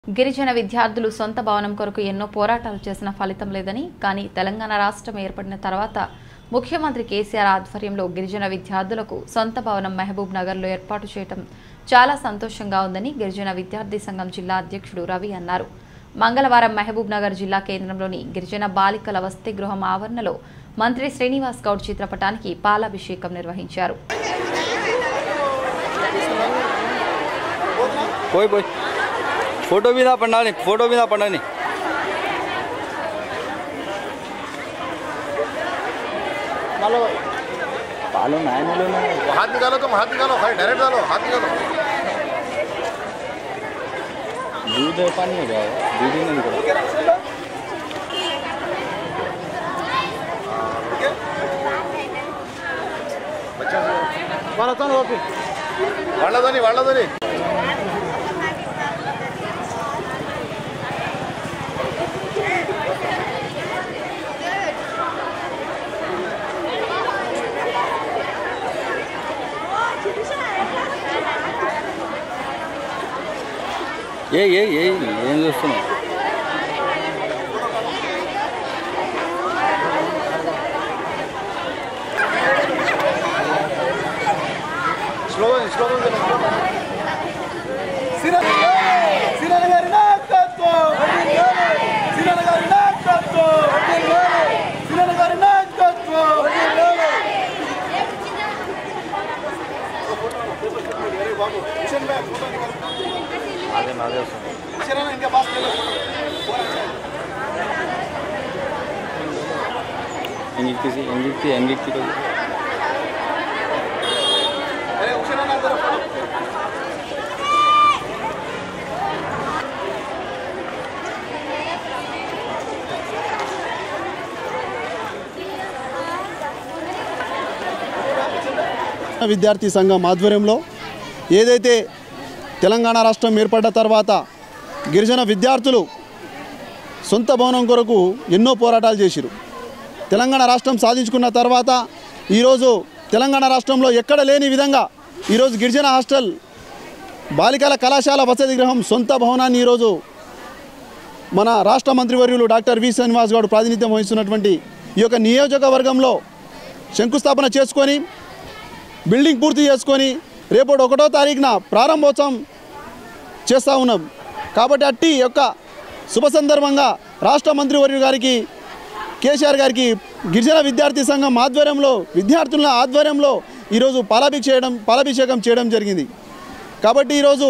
గిరిజన విద్యార్థులు సొంత భవనం కొరకు ఎన్నో పోరాటాలు చేసిన ఫలితం లేదని కానీ తెలంగాణ రాష్ట్రం ఏర్పడిన తర్వాత ముఖ్యమంత్రి కేసీఆర్ ఆధ్వర్యంలో గిరిజన విద్యార్థులకు సొంత భవనం మహబూబ్ నగర్లో ఏర్పాటు చేయడం చాలా సంతోషంగా ఉందని గిరిజన విద్యార్థి సంఘం జిల్లా అధ్యక్షుడు రవి అన్నారు మంగళవారం మహబూబ్ నగర్ జిల్లా కేంద్రంలోని గిరిజన బాలికల వసతి గృహం ఆవరణలో మంత్రి శ్రీనివాస్ గౌడ్ చిత్రపటానికి పాలాభిషేకం నిర్వహించారు పోయి పోయి ఫోటో మీద పండాలి ఫోటో మీద పండాలి పాలు నాయనలు हाथ निकालो तुम हाथ निकालो भाई डायरेक्ट डालो हाथ निकालो दूध है पानी हो जाएगा दूध ही नहीं निकला వాళ్ళదని వాళ్ళదని ఏ ఏ ఏ ఏం చూస్తున్నావు స్లో స్లో సిరణ గారి నాయకత్వం సిరణ గారి నాయకత్వం సిరణ గారి నాయకత్వం అదే నాదే వస్తుంది ఇంకా బాగా ఎంగిక్కి ఎంగిక్కి ఎంగిక్కి విద్యార్థి సంఘం ఆధ్వర్యంలో ఏదైతే తెలంగాణ రాష్ట్రం ఏర్పడ్డ తర్వాత గిరిజన విద్యార్థులు సొంత భవనం కొరకు ఎన్నో పోరాటాలు చేసిరు తెలంగాణ రాష్ట్రం సాధించుకున్న తర్వాత ఈరోజు తెలంగాణ రాష్ట్రంలో ఎక్కడ లేని విధంగా ఈరోజు గిరిజన హాస్టల్ బాలికల కళాశాల వసతి గృహం సొంత భవనాన్ని ఈరోజు మన రాష్ట్ర మంత్రివర్యులు డాక్టర్ వి శ్రీనివాస్ గౌడ్ ప్రాతినిధ్యం వహిస్తున్నటువంటి ఈ యొక్క నియోజకవర్గంలో శంకుస్థాపన చేసుకొని బిల్డింగ్ పూర్తి చేసుకొని రేపటి ఒకటో తారీఖున ప్రారంభోత్సవం చేస్తూ ఉన్నాం కాబట్టి అట్టి యొక్క శుభ సందర్భంగా రాష్ట్ర మంత్రివర్యులు గారికి కేసీఆర్ గారికి గిరిజన విద్యార్థి సంఘం ఆధ్వర్యంలో విద్యార్థుల ఆధ్వర్యంలో ఈరోజు పాలాభిషేకం చేయడం పాలాభిషేకం చేయడం జరిగింది కాబట్టి ఈరోజు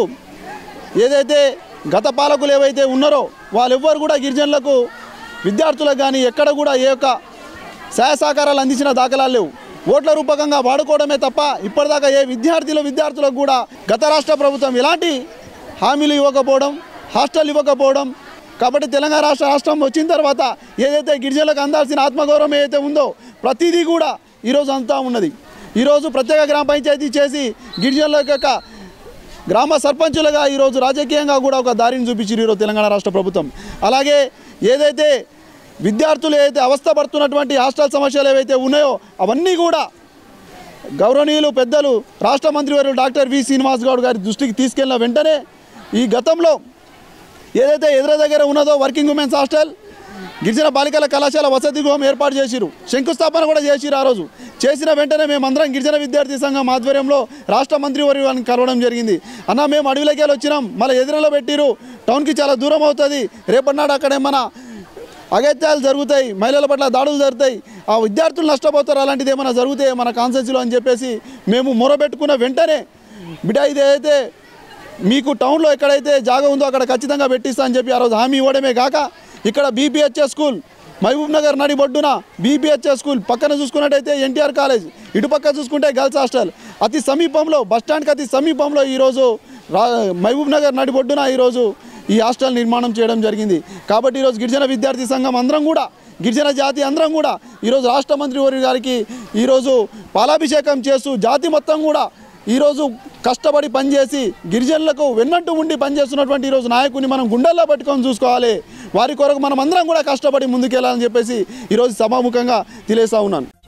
ఏదైతే గత పాలకులు ఏవైతే ఉన్నారో వాళ్ళెవ్వరు కూడా గిరిజనులకు విద్యార్థులకు కానీ ఎక్కడ కూడా ఏ యొక్క సహాయ సహకారాలు అందించిన దాఖలాలు లేవు ఓట్ల రూపకంగా వాడుకోవడమే తప్ప ఇప్పటిదాకా ఏ విద్యార్థులు విద్యార్థులకు కూడా గత రాష్ట్ర ప్రభుత్వం ఎలాంటి హామీలు ఇవ్వకపోవడం హాస్టల్ ఇవ్వకపోవడం కాబట్టి తెలంగాణ రాష్ట్ర రాష్ట్రం వచ్చిన తర్వాత ఏదైతే గిరిజనులకు అందాల్సిన ఆత్మగౌరవం ఏదైతే ఉందో ప్రతిదీ కూడా ఈరోజు అంతా ఉన్నది ఈరోజు ప్రత్యేక గ్రామ పంచాయతీ చేసి గిరిజనుల యొక్క గ్రామ సర్పంచులుగా ఈరోజు రాజకీయంగా కూడా ఒక దారిని చూపించారు ఈరోజు తెలంగాణ రాష్ట్ర ప్రభుత్వం అలాగే ఏదైతే విద్యార్థులు ఏదైతే అవస్థపడుతున్నటువంటి హాస్టల్ సమస్యలు ఏవైతే ఉన్నాయో అవన్నీ కూడా గౌరవనీయులు పెద్దలు రాష్ట్ర మంత్రివర్యులు డాక్టర్ వి శ్రీనివాస్ గౌడ్ గారి దృష్టికి తీసుకెళ్లిన వెంటనే ఈ గతంలో ఏదైతే ఎదుర దగ్గర ఉన్నదో వర్కింగ్ ఉమెన్స్ హాస్టల్ గిరిజన బాలికల కళాశాల వసతి గృహం ఏర్పాటు చేసిరు శంకుస్థాపన కూడా చేసిరు ఆ రోజు చేసిన వెంటనే మేమందరం గిరిజన విద్యార్థి సంఘం ఆధ్వర్యంలో రాష్ట్ర మంత్రి వారిని కలవడం జరిగింది అన్న మేము అడవిలోకి వెళ్ళి వచ్చినాం మళ్ళీ ఎదురులో పెట్టిరు టౌన్కి చాలా దూరం అవుతుంది రేపటి నాడు అక్కడ ఏమన్నా అగత్యాలు జరుగుతాయి మహిళల పట్ల దాడులు జరుగుతాయి ఆ విద్యార్థులు నష్టపోతారు అలాంటిది ఏమైనా జరుగుతాయి మన కాన్సెన్స్లో అని చెప్పేసి మేము మొరబెట్టుకున్న వెంటనే బిడ్డ ఇది అయితే మీకు టౌన్లో ఎక్కడైతే జాగా ఉందో అక్కడ ఖచ్చితంగా పెట్టిస్తా అని చెప్పి ఆ రోజు హామీ ఇవ్వడమే కాక ఇక్కడ బీపీహెచ్ఎస్ స్కూల్ మహబూబ్ నగర్ నడి బొడ్డున బీపీహెచ్ఎస్ స్కూల్ పక్కన చూసుకున్నట్టయితే ఎన్టీఆర్ కాలేజ్ ఇటుపక్క చూసుకుంటే గర్ల్స్ హాస్టల్ అతి సమీపంలో బస్టాండ్కి అతి సమీపంలో ఈరోజు రా మహబూబ్ నగర్ నడి బొడ్డున ఈరోజు ఈ హాస్టల్ నిర్మాణం చేయడం జరిగింది కాబట్టి ఈరోజు గిరిజన విద్యార్థి సంఘం అందరం కూడా గిరిజన జాతి అందరం కూడా ఈరోజు రాష్ట్ర మంత్రి వారి గారికి ఈరోజు పాలాభిషేకం చేస్తూ జాతి మొత్తం కూడా ఈరోజు కష్టపడి పనిచేసి గిరిజనులకు వెన్నట్టు ఉండి పనిచేస్తున్నటువంటి ఈరోజు నాయకుని మనం గుండెల్లో పట్టుకొని చూసుకోవాలి వారి కొరకు మనం అందరం కూడా కష్టపడి ముందుకెళ్ళాలని చెప్పేసి ఈరోజు సభాముఖంగా తెలియజేస్తా ఉన్నాను